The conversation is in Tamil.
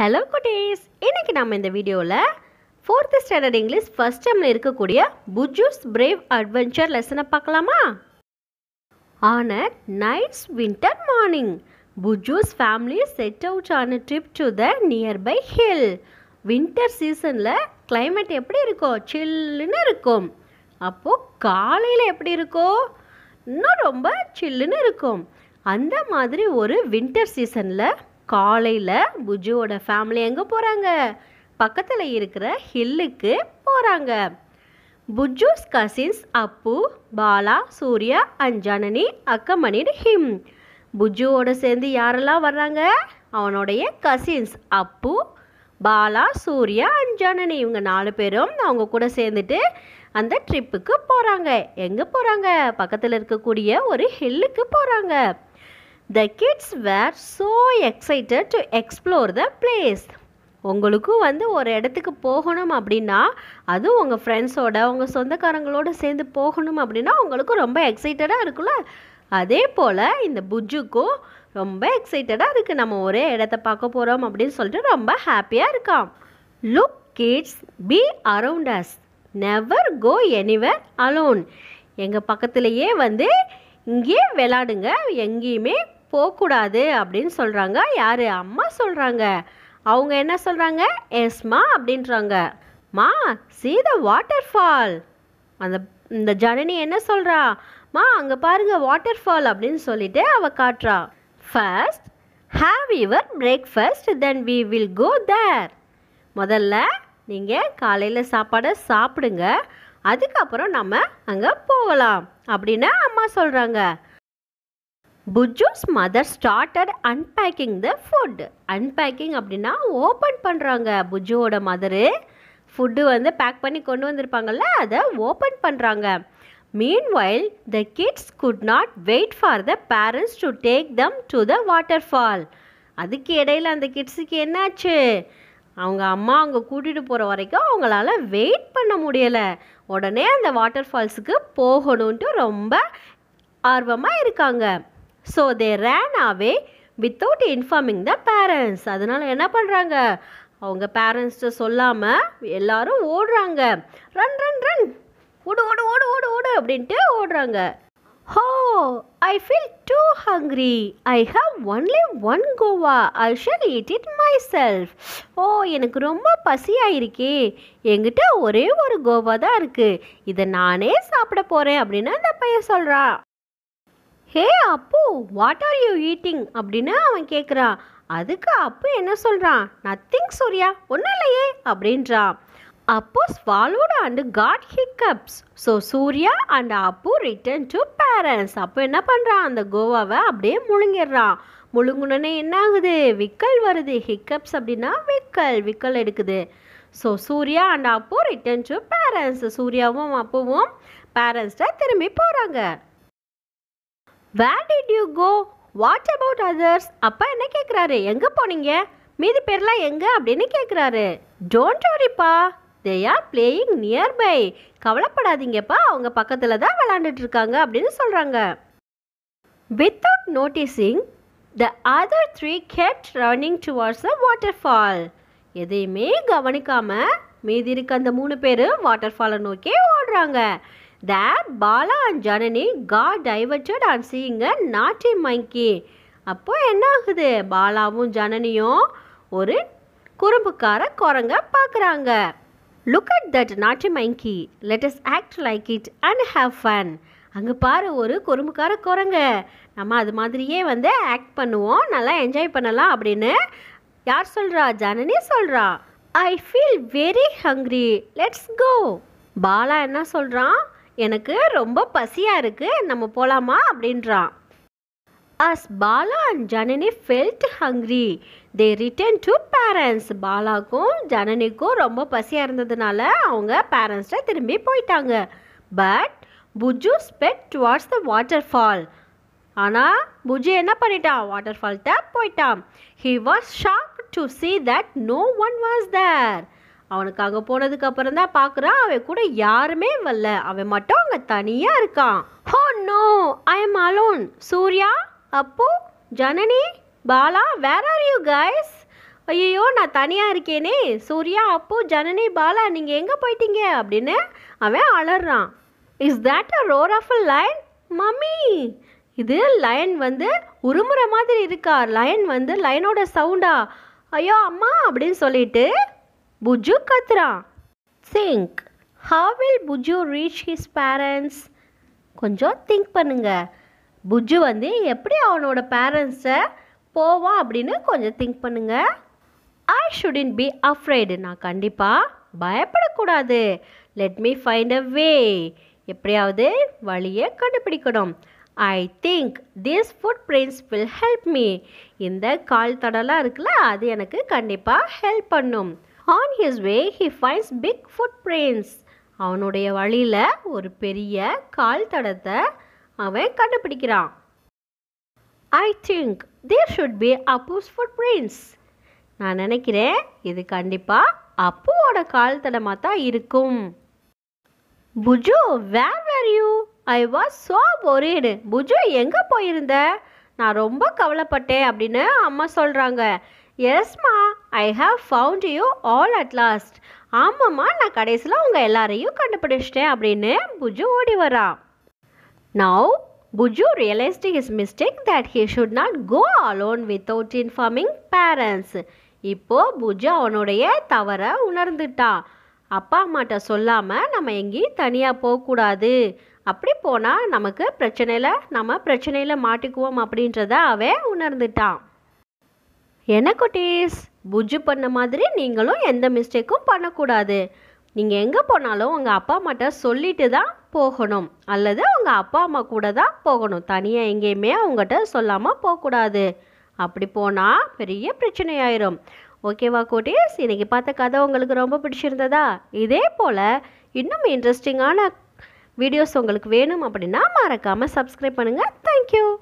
ஹலோ குட்டீஸ் இன்னைக்கு நம்ம இந்த வீடியோவில் ஃபோர்த்து ஸ்டாண்டர்ட் இங்கிலீஷ் ஃபர்ஸ்ட் டைமில் இருக்கக்கூடிய புஜூஸ் பிரேவ் அட்வென்ச்சர் லெசனை பார்க்கலாமா on a nice winter morning புஜூஸ் family set out on a trip to the nearby hill winter சீசனில் climate எப்படி இருக்கும் சில்லுன்னு இருக்கும் அப்போது காலையில் எப்படி இருக்கும் இன்னும் ரொம்ப சில்லுன்னு இருக்கும் அந்த மாதிரி ஒரு வின்டர் சீசனில் காலையில் புஜுவோட ஃபேமிலி எங்கே போகிறாங்க பக்கத்தில் இருக்கிற ஹில்லுக்கு போகிறாங்க Buju's cousins Appu Bala Surya and Janani accompanied him புஜுவோட சேர்ந்து யாரெல்லாம் வர்றாங்க அவனுடைய கசின்ஸ் அப்பு பாலா சூர்யா அண்ட் ஜனனி இவங்க நாலு பேரும் அவங்க கூட சேர்ந்துட்டு அந்த ட்ரிப்புக்கு போகிறாங்க எங்கே போகிறாங்க பக்கத்தில் இருக்கக்கூடிய ஒரு ஹில்லுக்கு போகிறாங்க the kids were so excited to explore the place உங்களுக்கும் வந்து ஒரு இடத்துக்கு போகணும் அப்படின்னா அதுவும் உங்கள் ஃப்ரெண்ட்ஸோட உங்கள் சொந்தக்காரங்களோட சேர்ந்து போகணும் அப்படின்னா உங்களுக்கு ரொம்ப எக்ஸைட்டடாக இருக்குல்ல அதே போல் இந்த புஜ்ஜுக்கும் ரொம்ப எக்ஸைட்டடாக இருக்குது நம்ம ஒரே இடத்த பார்க்க போகிறோம் அப்படின்னு சொல்லிட்டு ரொம்ப ஹாப்பியாக இருக்கான் look kids be around us never go anywhere alone எங்கள் பக்கத்துலேயே வந்து இங்கேயே விளாடுங்க எங்கேயுமே போகக்கூடாது அப்படின்னு சொல்கிறாங்க யார் அம்மா சொல்கிறாங்க அவங்க என்ன சொல்கிறாங்க எஸ்மா அப்படின்றாங்க மா see the வாட்டர்ஃபால் அந்த இந்த ஜனனி என்ன சொல்கிறா மா அங்கே பாருங்க வாட்டர்ஃபால் அப்படின்னு சொல்லிட்டு அவ காட்டுறா first have your breakfast then we will go there முதல்ல நீங்கள் காலையில் சாப்பாடை சாப்பிடுங்க அதுக்கப்புறம் நம்ம அங்கே போகலாம் அப்படின்னு அம்மா சொல்கிறாங்க Buju's mother started unpacking the food unpacking அப்படின்னா ஓப்பன் பண்ணுறாங்க புஜுவோட மதரு ஃபுட்டு வந்து பேக் பண்ணி கொண்டு வந்திருப்பாங்கல்ல அதை ஓப்பன் பண்ணுறாங்க meanwhile the kids could not wait for the parents to take them to the waterfall அதுக்கு இடையில அந்த கிட்ஸுக்கு என்னாச்சு அவங்க அம்மா அவங்க கூட்டிகிட்டு போகிற வரைக்கும் அவங்களால வெயிட் பண்ண முடியலை உடனே அந்த வாட்டர் ஃபால்ஸுக்கு போகணுன்ட்டு ரொம்ப ஆர்வமாக இருக்காங்க so they ran away without informing the parents அதனால் என்ன பண்ணுறாங்க அவங்க பேரண்ட்ஸ்கிட்ட சொல்லாமல் எல்லாரும் ஓடுறாங்க ரன் ரன் ரன் ஓடு ஓடு ஓடு ஓடு ஓடு அப்படின்ட்டு ஓடுறாங்க oh I feel too hungry I have only one guava I shall eat it myself oh எனக்கு ரொம்ப பசியாக இருக்கே என்கிட்ட ஒரே ஒரு கோவா தான் இருக்குது இதை நானே சாப்பிட போகிறேன் அப்படின்னு அந்த பையன் சொல்கிறா hey Appu what are you eating அப்படின்னு அவன் கேட்குறான் அதுக்கு அப்பு என்ன சொல்கிறான் நத்திங் சூர்யா ஒன்றும் இல்லையே அப்படின்றான் அப்போ swallowed and got hiccups so Surya and Appu return to parents அப்போ என்ன பண்ணுறான் அந்த கோவாவை அப்படியே முழுங்கிடுறான் முழுங்குனே என்ன ஆகுது விக்கல் வருது ஹிக்கப்ஸ் அப்படின்னா விக்கல் விக்கல் எடுக்குது so Surya and Appu return to parents சூர்யாவும் அப்புவும் பேரண்ட்ஸ்ட திரும்பி போகிறாங்க where did you go what about others அப்பா என்ன கேட்குறாரு எங்கே போனீங்க மீதி பேர்லாம் எங்கே அப்படின்னு கேட்குறாரு டோன்ட் வரிப்பா தே ஆர் பிளேயிங் நியர்பை கவலைப்படாதீங்கப்பா அவங்க பக்கத்தில் தான் விளாண்டுட்டு இருக்காங்க அப்படின்னு சொல்கிறாங்க without noticing the other three kept running towards the waterfall எதையுமே கவனிக்காமல் மீதி இருக்க அந்த மூணு பேர் வாட்டர்ஃபாலை நோக்கி ஓடுறாங்க there Bala and Janani got diverted and seeing a naughty monkey அப்போ என்ன ஆகுது பாலாவும் ஜனனியும் ஒரு குறும்புக்கார குரங்க பார்க்குறாங்க look at that naughty monkey let us act like it and have fun அங்கே பாரு ஒரு குறும்புக்கார குரங்க நம்ம அது மாதிரியே வந்து ஆக்ட் பண்ணுவோம் நல்லா என்ஜாய் பண்ணலாம் அப்படின்னு யார் சொல்கிறா ஜனனி சொல்கிறா I feel very hungry let's go Bala என்ன சொல்கிறான் எனக்கு ரொம்ப பசியாக இருக்குது நம்ம போகலாமா அப்படின்றான் as Bala and Janani felt hungry they return to parents பாலாக்கும் ஜனனிக்கும் ரொம்ப பசியாக இருந்ததுனால அவங்க பேரண்ட்ஸ்கிட்ட திரும்பி போயிட்டாங்க but Buju sped towards the waterfall ஆனால் புஜு என்ன பண்ணிட்டான் வாட்டர் ஃபால்கிட்ட போயிட்டான் he was shock to see that no one was there அவனுக்கு அங்கே போனதுக்கு அப்புறம் தான் பார்க்குறான் அவன் கூட யாருமே வரல அவன் மட்டும் அங்கே தனியாக இருக்கான் oh no I am alone Surya Appu Janani Bala where are you guys ஐயோ நான் தனியாக இருக்கேனே சூர்யா அப்பு ஜனனி பாலா நீங்கள் எங்கே போயிட்டீங்க அப்படின்னு அவன் அலறான் is that a roar of a lion mummy இது லயன் வந்து உருமுற மாதிரி இருக்கா லயன் வந்து லயனோட சவுண்டா ஐயோ அம்மா அப்படின்னு சொல்லிட்டு புஜு கத்துறான் think how will Buju reach his parents கொஞ்சம் திங்க் பண்ணுங்க புஜு வந்து எப்படி அவனோட பேரண்ட்ஸை போவான் அப்படின்னு கொஞ்சம் திங்க் பண்ணுங்க ஐ ஷுடின் பி அஃப்ரைடு நான் கண்டிப்பாக பயப்படக்கூடாது let me find a way எப்படியாவது வழியை கண்டுபிடிக்கணும் I think this footprints will help me இந்த கால் தடலாம் இருக்குல்ல அது எனக்கு கண்டிப்பாக ஹெல்ப் பண்ணும் on his way he finds big footprints அவனுடைய வழியில் ஒரு பெரிய கால் தடத்தை அவன் கண்டுபிடிக்கிறான் I think there should be Appu's footprints நான் நினைக்கிறேன் இது கண்டிப்பாக அப்புவோட கால் தடமாக தான் இருக்கும் Buju where were you I was so ஒரேடு புஜு எங்கே போயிருந்த நான் ரொம்ப கவலைப்பட்டேன் அப்படின்னு அம்மா சொல்கிறாங்க எஸ்மா I have found you all at last ஆமாம்மா நான் கடைசியில் உங்கள் எல்லாரையும் கண்டுபிடிச்சிட்டேன் அப்படின்னு புஜு ஓடி வரா now Buju realized his mistake that he should not go alone without informing parents இப்போ புஜு அவனுடைய தவற உணர்ந்துட்டான் அப்பா அம்மாட்ட சொல்லாமல் நம்ம எங்கேயும் தனியாக போகக்கூடாது அப்படி போனால் நமக்கு பிரச்சனையில் நம்ம பிரச்சனையில் மாட்டிக்குவோம் அப்படின்றத அவன் உணர்ந்துட்டான் என்ன குட்டீஸ் புஜ்ஜு பண்ண மாதிரி நீங்களும் எந்த மிஸ்டேக்கும் பண்ணக்கூடாது நீங்கள் எங்கே போனாலும் உங்கள் அப்பா அம்மாட்ட சொல்லிட்டு தான் போகணும் அல்லது உங்கள் அப்பா அம்மா கூட தான் போகணும் தனியாக எங்கேயுமே அவங்ககிட்ட சொல்லாமல் போகக்கூடாது அப்படி போனால் பெரிய பிரச்சனையாயிரும் ஓகேவா குட்டீஸ் இன்னைக்கு பார்த்த கதை உங்களுக்கு ரொம்ப பிடிச்சிருந்ததா இதே போல் இன்னும் இன்ட்ரெஸ்டிங்கான வீடியோஸ் உங்களுக்கு வேணும் அப்படின்னா மறக்காமல் சப்ஸ்கிரைப் பண்ணுங்கள் தேங்க்யூ